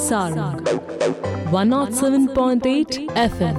Sarang 107.8 FM.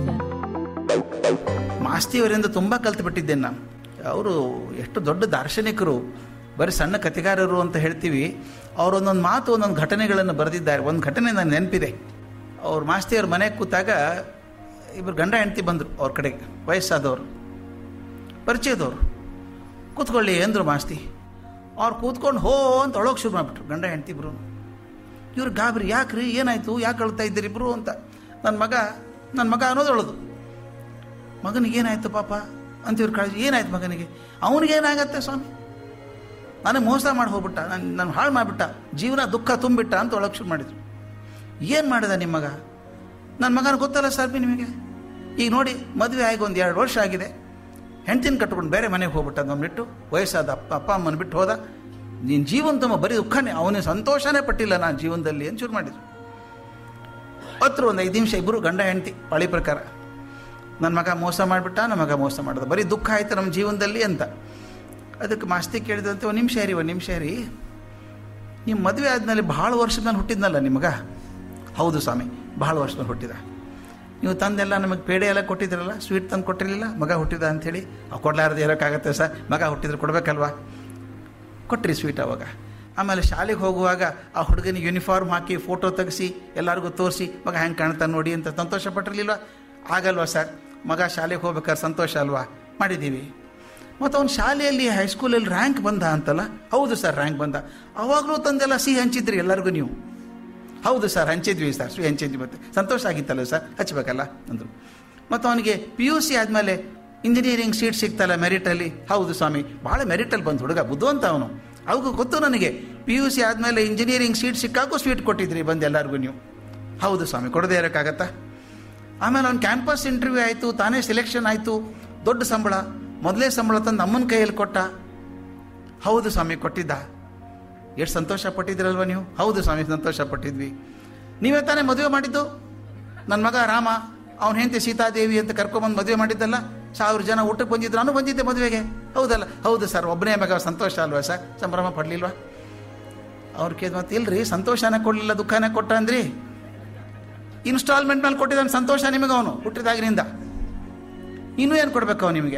ಮಾಸ್ತಿಯವರಿಂದ ತುಂಬ ಕಲ್ತುಬಿಟ್ಟಿದ್ದೇನೆ ನಾನು ಅವರು ಎಷ್ಟು ದೊಡ್ಡ ದಾರ್ಶನಿಕರು ಬರೀ ಸಣ್ಣ ಕಥೆಗಾರರು ಅಂತ ಹೇಳ್ತೀವಿ ಅವರು ಒಂದೊಂದು ಮಾತು ಒಂದೊಂದು ಘಟನೆಗಳನ್ನು ಬರೆದಿದ್ದಾರೆ ಒಂದು ಘಟನೆ ನನಗೆ ನೆನಪಿದೆ ಅವ್ರು ಮಾಸ್ತಿಯವ್ರ ಮನೆಗೆ ಕೂತಾಗ ಇಬ್ಬರು ಗಂಡ ಹೆಂಡತಿ ಬಂದರು ಅವ್ರ ಕಡೆಗೆ ವಯಸ್ಸಾದವರು ಪರಿಚಯದವರು ಕೂತ್ಕೊಳ್ಳಿ ಅಂದರು ಮಾಸ್ತಿ ಅವ್ರು ಕೂತ್ಕೊಂಡು ಹೋ ಅಂತ ಒಳಗೆ ಶುರು ಮಾಡಿಬಿಟ್ರು ಗಂಡ ಹೆಂಡತಿ ಇಬ್ರು ಇವ್ರು ಗಾಬರಿ ಯಾಕ್ರಿ ಏನಾಯಿತು ಯಾಕೆ ಅಳ್ತಾ ಇದ್ದೀರಿ ಇಬ್ರು ಅಂತ ನನ್ನ ಮಗ ನನ್ನ ಮಗ ಅನ್ನೋದು ಅಳೋದು ಮಗನಿಗೆ ಏನಾಯ್ತು ಪಾಪ ಅಂತ ಇವ್ರು ಕಾಳಜಿ ಏನಾಯ್ತು ಮಗನಿಗೆ ಅವನಿಗೇನಾಗತ್ತೆ ಸ್ವಾಮಿ ನನಗೆ ಮೋಸ ಮಾಡಿ ಹೋಗ್ಬಿಟ್ಟ ನಾನು ನಾನು ಹಾಳು ಮಾಡಿಬಿಟ್ಟ ಜೀವನ ದುಃಖ ತುಂಬಿಟ್ಟ ಅಂತ ಒಳಗೆ ಶುರು ಮಾಡಿದ್ರು ಏನು ಮಾಡಿದ ನಿಮ್ಮ ಮಗ ನನ್ನ ಮಗನ ಗೊತ್ತಲ್ಲ ಸರ್ ಬಿ ನಿಮಗೆ ಈಗ ನೋಡಿ ಮದುವೆ ಆಗಿ ಒಂದು ಎರಡು ವರ್ಷ ಆಗಿದೆ ಹೆಂಡ್ತಿನ ಕಟ್ಕೊಂಡು ಬೇರೆ ಮನೆಗೆ ಹೋಗ್ಬಿಟ್ಟ ನಮ್ಮನಿಟ್ಟು ವಯಸ್ಸಾದ ಅಪ್ಪ ಅಪ್ಪ ಅಮ್ಮನ ಬಿಟ್ಟು ಹೋದ ನೀನು ಜೀವನ ತುಂಬ ಬರೀ ದುಃಖನೇ ಅವನಿಗೆ ಸಂತೋಷನೇ ಪಟ್ಟಿಲ್ಲ ನಾನು ಜೀವನದಲ್ಲಿ ಅಂತ ಶುರು ಮಾಡಿದ್ರು ಹತ್ರ ಒಂದು ಐದು ನಿಮಿಷ ಇಬ್ಬರು ಗಂಡ ಹೆಂಡ್ತಿ ಪಾಳಿ ಪ್ರಕಾರ ನನ್ನ ಮಗ ಮೋಸ ಮಾಡಿಬಿಟ್ಟ ನನ್ನ ಮಗ ಮೋಸ ಮಾಡಿದ ಬರೀ ದುಃಖ ಆಯ್ತು ನಮ್ಮ ಜೀವನದಲ್ಲಿ ಅಂತ ಅದಕ್ಕೆ ಮಾಸ್ತಿ ಕೇಳಿದಂತೆ ಒಂದು ನಿಮಿಷ ರೀ ಒಂದು ನಿಮಿಷ ರೀ ನಿಮ್ಮ ಮದುವೆ ಆದಮೇಲೆ ಭಾಳ ವರ್ಷದ ನಾನು ಹುಟ್ಟಿದ್ನಲ್ಲ ನಿಮಗ ಹೌದು ಸ್ವಾಮಿ ಭಾಳ ವರ್ಷದಲ್ಲಿ ಹುಟ್ಟಿದ ನೀವು ತಂದೆಲ್ಲ ನಮಗೆ ಪೇಡೆ ಎಲ್ಲ ಕೊಟ್ಟಿದ್ರಲ್ಲ ಸ್ವೀಟ್ ತಂದು ಕೊಟ್ಟಿರಲಿಲ್ಲ ಮಗ ಹುಟ್ಟಿದ ಅಂಥೇಳಿ ಅವು ಕೊಡಲಾರ್ದು ಇರೋಕ್ಕಾಗತ್ತೆ ಸರ್ ಮಗ ಹುಟ್ಟಿದ್ರೆ ಕೊಡಬೇಕಲ್ವಾ ಕೊಟ್ರಿ ಸ್ವೀಟ್ ಅವಾಗ ಆಮೇಲೆ ಶಾಲೆಗೆ ಹೋಗುವಾಗ ಆ ಹುಡುಗನಿಗೆ ಯೂನಿಫಾರ್ಮ್ ಹಾಕಿ ಫೋಟೋ ತೆಗೆಸಿ ಎಲ್ಲರಿಗೂ ತೋರಿಸಿ ಮಗ ಹೆಂಗೆ ಕಾಣ್ತಾನೆ ನೋಡಿ ಅಂತ ಸಂತೋಷ ಪಟ್ಟಿರಲಿಲ್ವ ಆಗಲ್ವಾ ಸರ್ ಮಗ ಶಾಲೆಗೆ ಹೋಗ್ಬೇಕಾದ್ರೆ ಸಂತೋಷ ಅಲ್ವಾ ಮಾಡಿದ್ದೀವಿ ಮತ್ತು ಅವ್ನು ಶಾಲೆಯಲ್ಲಿ ಹೈಸ್ಕೂಲಲ್ಲಿ ರ್ಯಾಂಕ್ ಬಂದ ಅಂತಲ್ಲ ಹೌದು ಸರ್ ರ್ಯಾಂಕ್ ಬಂದ ಅವಾಗಲೂ ತಂದೆಲ್ಲ ಸಿಹಿ ಹಂಚಿದ್ರಿ ಎಲ್ಲರಿಗೂ ನೀವು ಹೌದು ಸರ್ ಹಂಚಿದ್ವಿ ಸರ್ ಸಿಹಿ ಹಂಚಿದ್ವಿ ಮತ್ತೆ ಸಂತೋಷ ಆಗಿತ್ತಲ್ಲ ಸರ್ ಹಚ್ಬೇಕಲ್ಲ ಅಂದರು ಮತ್ತು ಅವನಿಗೆ ಪಿ ಯು ಸಿ ಆದಮೇಲೆ ಇಂಜಿನಿಯರಿಂಗ್ ಸೀಟ್ ಸಿಗ್ತಲ್ಲ ಮೆರಿಟಲ್ಲಿ ಹೌದು ಸ್ವಾಮಿ ಭಾಳ ಮೆರಿಟಲ್ಲಿ ಬಂದು ಹುಡುಗ ಬುದ್ಧಿವಂತ ಅವನು ಅವಗೂ ಗೊತ್ತು ನನಗೆ ಪಿ ಯು ಸಿ ಆದಮೇಲೆ ಇಂಜಿನಿಯರಿಂಗ್ ಸೀಟ್ ಸಿಕ್ಕಾಗೂ ಸ್ವೀಟ್ ಕೊಟ್ಟಿದ್ರಿ ಬಂದು ಎಲ್ಲರಿಗೂ ನೀವು ಹೌದು ಸ್ವಾಮಿ ಕೊಡದೇ ಇರೋಕ್ಕಾಗತ್ತಾ ಆಮೇಲೆ ಅವ್ನು ಕ್ಯಾಂಪಸ್ ಇಂಟರ್ವ್ಯೂ ಆಯಿತು ತಾನೇ ಸೆಲೆಕ್ಷನ್ ಆಯಿತು ದೊಡ್ಡ ಸಂಬಳ ಮೊದಲೇ ಸಂಬಳ ತಂದು ಅಮ್ಮನ ಕೈಯಲ್ಲಿ ಕೊಟ್ಟ ಹೌದು ಸ್ವಾಮಿ ಕೊಟ್ಟಿದ್ದ ಎಷ್ಟು ಸಂತೋಷ ಪಟ್ಟಿದ್ರಲ್ವ ನೀವು ಹೌದು ಸ್ವಾಮಿ ಸಂತೋಷ ಪಟ್ಟಿದ್ವಿ ನೀವೇ ತಾನೇ ಮದುವೆ ಮಾಡಿದ್ದು ನನ್ನ ಮಗ ರಾಮ ಅವನ ಹೆಂಡತಿ ಸೀತಾದೇವಿ ಅಂತ ಕರ್ಕೊಂಬಂದು ಮದುವೆ ಮಾಡಿದ್ದಲ್ಲ ಸಾವಿರ ಜನ ಊಟಕ್ಕೆ ಬಂದಿದ್ರು ನಾನು ಬಂದಿದ್ದೆ ಮದುವೆಗೆ ಹೌದಲ್ಲ ಹೌದು ಸರ್ ಒಬ್ಬನೇ ಮಗ ಸಂತೋಷ ಅಲ್ವಾ ಸರ್ ಸಂಭ್ರಮ ಪಡಲಿಲ್ವಾ ಅವ್ರು ಕೇಳಿದ್ ಮತ್ತೆ ಇಲ್ರಿ ಸಂತೋಷನೇ ಕೊಡಲಿಲ್ಲ ದುಃಖನೇ ಕೊಟ್ಟ ಅಂದ್ರಿ ಇನ್ಸ್ಟಾಲ್ಮೆಂಟ್ ಮೇಲೆ ಕೊಟ್ಟಿದ್ದಾನೆ ಸಂತೋಷ ನಿಮಗೆ ಅವನು ಹುಟ್ಟಿದಾಗಿನಿಂದ ಇನ್ನೂ ಏನು ಕೊಡ್ಬೇಕು ಅವನು ನಿಮಗೆ